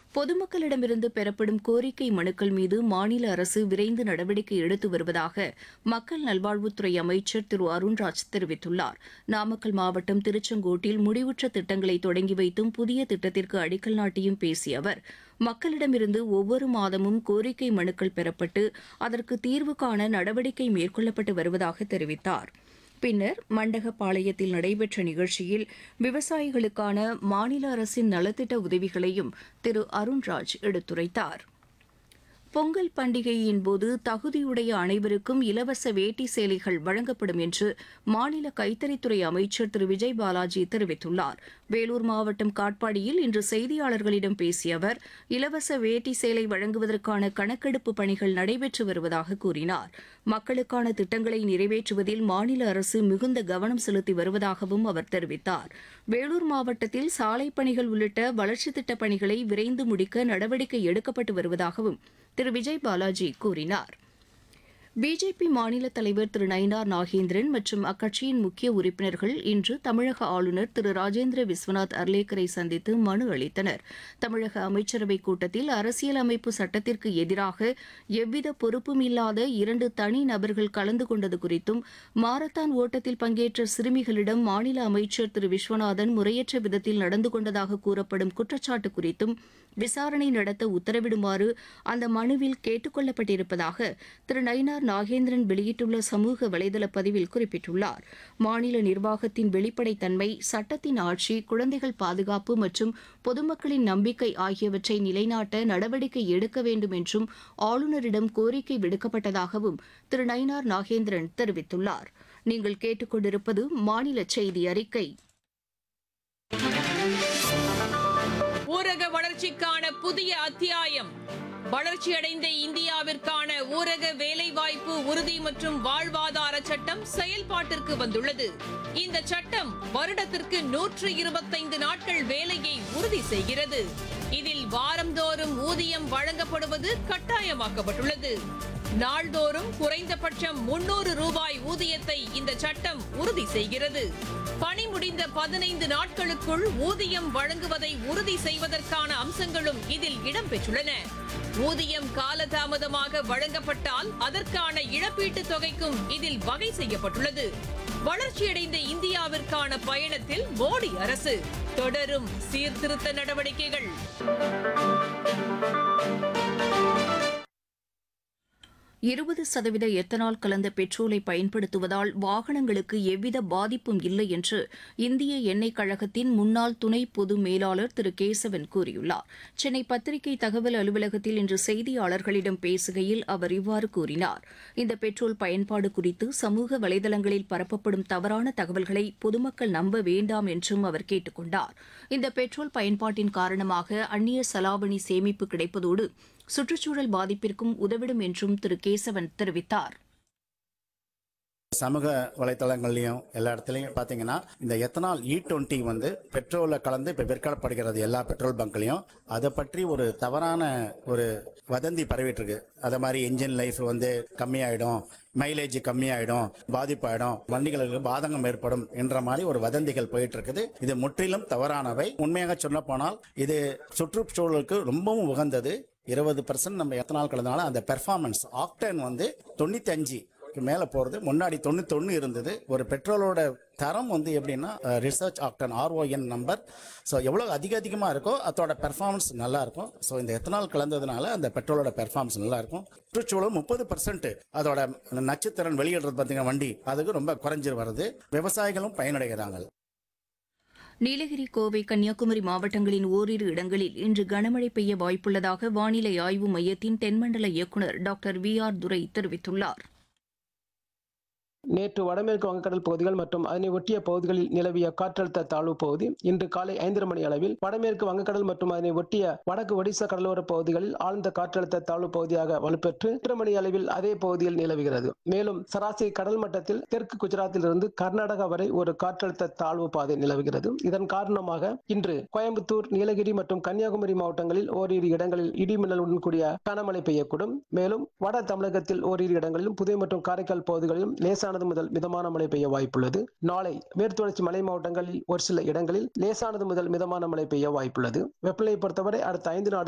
பொதுமக்களிடமிருந்து பெறப்படும் கோரிக்கை மனுக்கள் மீது மாநில அரசு விரைந்து நடவடிக்கை எடுத்து வருவதாக மக்கள் நல்வாழ்வுத்துறை அமைச்சர் திரு அருண்ராஜ் தெரிவித்துள்ளார் நாமக்கல் மாவட்டம் திருச்செங்கோட்டில் முடிவுற்ற திட்டங்களை தொடங்கி வைத்தும் புதிய திட்டத்திற்கு அடிக்கல் நாட்டியும் பேசிய அவர் மக்களிடமிருந்து ஒவ்வொரு மாதமும் கோரிக்கை மனுக்கள் பெறப்பட்டு அதற்கு தீர்வு காண நடவடிக்கை மேற்கொள்ளப்பட்டு வருவதாக தெரிவித்தார் பின்னர் மண்டகப்பாளையத்தில் நடைபெற்ற நிகழ்ச்சியில் விவசாயிகளுக்கான மாநில அரசின் நலத்திட்ட உதவிகளையும் திரு அருண்ராஜ் எடுத்துரைத்தார் பொங்கல் பண்டிகையின் போது தகுதியுடைய அனைவருக்கும் இலவச வேட்டி சேலைகள் வழங்கப்படும் என்று மாநில கைத்தறித்துறை அமைச்சர் திரு விஜய் பாலாஜி தெரிவித்துள்ளார் வேலூர் மாவட்டம் காட்பாடியில் இன்று செய்தியாளர்களிடம் பேசிய அவர் இலவச வேட்டி சேலை வழங்குவதற்கான கணக்கெடுப்பு பணிகள் நடைபெற்று வருவதாக கூறினார் மக்களுக்கான திட்டங்களை நிறைவேற்றுவதில் மாநில அரசு மிகுந்த கவனம் செலுத்தி வருவதாகவும் அவர் தெரிவித்தார் வேலூர் மாவட்டத்தில் சாலை பணிகள் உள்ளிட்ட வளர்ச்சித் திட்டப் பணிகளை விரைந்து முடிக்க நடவடிக்கை எடுக்கப்பட்டு வருவதாகவும் திரு விஜய் பாலாஜி கூறினார் பிஜேபி மாநில தலைவர் திரு நயினார் நாகேந்திரன் மற்றும் அக்கட்சியின் முக்கிய உறுப்பினர்கள் இன்று தமிழக ஆளுநர் திரு ராஜேந்திர விஸ்வநாத் அர்லேக்கரை சந்தித்து மனு அளித்தனர் தமிழக அமைச்சரவைக் கூட்டத்தில் அரசியலமைப்பு சட்டத்திற்கு எதிராக எவ்வித பொறுப்பும் இல்லாத இரண்டு தனி நபர்கள் கலந்து கொண்டது குறித்தும் மாரத்தான் ஓட்டத்தில் பங்கேற்ற சிறுமிகளிடம் மாநில அமைச்சர் திரு விஸ்வநாதன் முறையற்ற விதத்தில் நடந்து கொண்டதாக கூறப்படும் குற்றச்சாட்டு குறித்தும் விசாரணை நடத்த உத்தரவிடுமாறு அந்த மனுவில் கேட்டுக் கொள்ளப்பட்டிருப்பதாக திரு நயினார் நாகேந்திரன் வெளியிட்டுள்ள சமூக வலைதள பதிவில் குறிப்பிட்டுள்ளார் மாநில நிர்வாகத்தின் வெளிப்படைத்தன்மை சட்டத்தின் ஆட்சி குழந்தைகள் பாதுகாப்பு மற்றும் பொதுமக்களின் நம்பிக்கை ஆகியவற்றை நிலைநாட்ட நடவடிக்கை எடுக்க வேண்டும் என்றும் ஆளுநரிடம் கோரிக்கை விடுக்கப்பட்டதாகவும் திரு நயினார் நாகேந்திரன் தெரிவித்துள்ளார் நீங்கள் கேட்டுக்கொண்டிருப்பது மாநில செய்தி அறிக்கை ஊரக வளர்ச்சிக்கான புதிய அத்தியாயம் வளர்ச்சியடைந்த இந்தியாவிற்கான ஊரக வேலைவாய்ப்பு உறுதி மற்றும் வாழ்வாதார சட்டம் செயல்பாட்டிற்கு வந்துள்ளது இந்த சட்டம் வருடத்திற்கு நூற்று இருபத்தைந்து நாட்கள் வேலையை உறுதி செய்கிறது இதில் வாரந்தோறும் ஊதியம் வழங்கப்படுவது கட்டாயமாக்கப்பட்டுள்ளது நாள்தோறும் குறைந்தபட்சம் முன்னூறு ரூபாய் ஊதியத்தை இந்த சட்டம் உறுதி செய்கிறது பணி முடிந்த பதினைந்து நாட்களுக்குள் ஊதியம் வழங்குவதை உறுதி செய்வதற்கான அம்சங்களும் இதில் இடம்பெற்றுள்ளன ஊதியம் காலதாமதமாக வழங்கப்பட்டால் அதற்கான இழப்பீட்டுத் தொகைக்கும் இதில் வகை செய்யப்பட்டுள்ளது வளர்ச்சியடைந்த இந்தியாவிற்கான பயணத்தில் மோடி அரசு தொடரும் சீர்திருத்த நடவடிக்கைகள் இருபது சதவீத எத்தனால் கலந்த பெட்ரோலை பயன்படுத்துவதால் வாகனங்களுக்கு எவ்வித பாதிப்பும் இல்லை என்று இந்திய எண்ணெய் கழகத்தின் முன்னாள் துணை பொது மேலாளர் திரு கேசவன் கூறியுள்ளார் சென்னை பத்திரிகை தகவல் அலுவலகத்தில் இன்று செய்தியாளர்களிடம் பேசுகையில் அவர் இவ்வாறு கூறினார் இந்த பெட்ரோல் பயன்பாடு குறித்து சமூக வலைதளங்களில் பரப்பப்படும் தவறான தகவல்களை பொதுமக்கள் நம்ப வேண்டாம் என்றும் அவர் கேட்டுக் கொண்டார் இந்த பெட்ரோல் பயன்பாட்டின் காரணமாக அந்நிய செலாவணி சேமிப்பு கிடைப்பதோடு சுற்றுச்சூழல் பாதிப்பிற்கும் உதவிடும் என்றும் திரு கேசவன் தெரிவித்தார் சமூக வலைத்தளங்கள்லையும் எல்லா இடத்துலையும் பார்த்தீங்கன்னா இந்த எத்தனால் இ டுவெண்ட்டி வந்து பெட்ரோலில் கலந்து இப்போ விற்கப்படுகிறது எல்லா பெட்ரோல் பங்க்லையும் அதை பற்றி ஒரு தவறான ஒரு வதந்தி பரவிட்டு இருக்கு அதே மாதிரி என்ஜின் லைஃப் வந்து கம்மியாயிடும் மைலேஜ் கம்மியாயிடும் பாதிப்பாயிடும் வண்டிகளுக்கு பாதகம் ஏற்படும் என்ற மாதிரி ஒரு வதந்திகள் போயிட்டு இருக்குது இது முற்றிலும் தவறானவை உண்மையாக சொல்ல போனால் இது சுற்றுச்சூழலுக்கு ரொம்பவும் உகந்தது இருபது பர்சன்ட் நம்ம எத்தனால் கலந்தனால அந்த பெர்ஃபார்மன்ஸ் ஆக்டன் வந்து தொண்ணூத்தி அஞ்சு மேலே போகிறது முன்னாடி தொண்ணூத்தொன்று இருந்தது ஒரு பெட்ரோலோட தரம் வந்து எப்படின்னா research octane RON number so எவ்வளோ அதிக அதிகமாக இருக்கோ அதோட பெர்ஃபார்மன்ஸ் நல்லா இருக்கும் ஸோ இந்த எத்தனால் கலந்ததுனால அந்த பெட்ரோலோட பெர்ஃபார்மன்ஸ் நல்லா இருக்கும் சுற்றுச்சூழல் முப்பது பர்சன்ட் அதோட நச்சுத்திறன் வெளியிடுறது பார்த்தீங்கன்னா வண்டி அதுக்கு ரொம்ப குறைஞ்சி வருது விவசாயிகளும் பயனடைகிறாங்க நீலகிரி கோவை கன்னியாகுமரி மாவட்டங்களின் ஓரிரு இடங்களில் இன்று கனமழை பெய்ய வாய்ப்புள்ளதாக வானிலை ஆய்வு மையத்தின் தென்மண்டல இயக்குநர் டாக்டர் வி ஆர் துரை தெரிவித்துள்ளார் நேற்று வடமேற்கு வங்கக்கடல் பகுதிகள் மற்றும் அதனை ஒட்டிய பகுதிகளில் நிலவிய காற்றழுத்த தாழ்வு பகுதி இன்று காலை ஐந்தரை மணி அளவில் வடமேற்கு வங்கக்கடல் மற்றும் அதனை ஒட்டிய வடக்கு ஒடிசா கடலோர பகுதிகளில் ஆழ்ந்த காற்றழுத்த தாழ்வு பகுதியாக வலுப்பெற்று எட்டு மணி அளவில் அதே பகுதியில் நிலவுகிறது மேலும் சராசரி கடல் மட்டத்தில் தெற்கு குஜராத்தில் இருந்து கர்நாடகா வரை ஒரு காற்றழுத்த தாழ்வு பாதை நிலவுகிறது இதன் காரணமாக இன்று கோயம்புத்தூர் நீலகிரி மற்றும் கன்னியாகுமரி மாவட்டங்களில் ஓரிரு இடங்களில் இடிமின்னலுடன் கூடிய கனமழை பெய்யக்கூடும் மேலும் வட தமிழகத்தில் ஓரிரு இடங்களிலும் புதுவை மற்றும் காரைக்கால் பகுதிகளிலும் லேசான லேசானது முதல் மிதமான மழை பெய்ய வாய்ப்புள்ளது நாளை மேற்குத்தொடர்ச்சி மலை மாவட்டங்களில் ஒரு சில இடங்களில் லேசானது முதல் மிதமான மழை பெய்ய வாய்ப்புள்ளது வெப்பநிலை பொறுத்தவரை அடுத்த ஐந்து நாட்கள்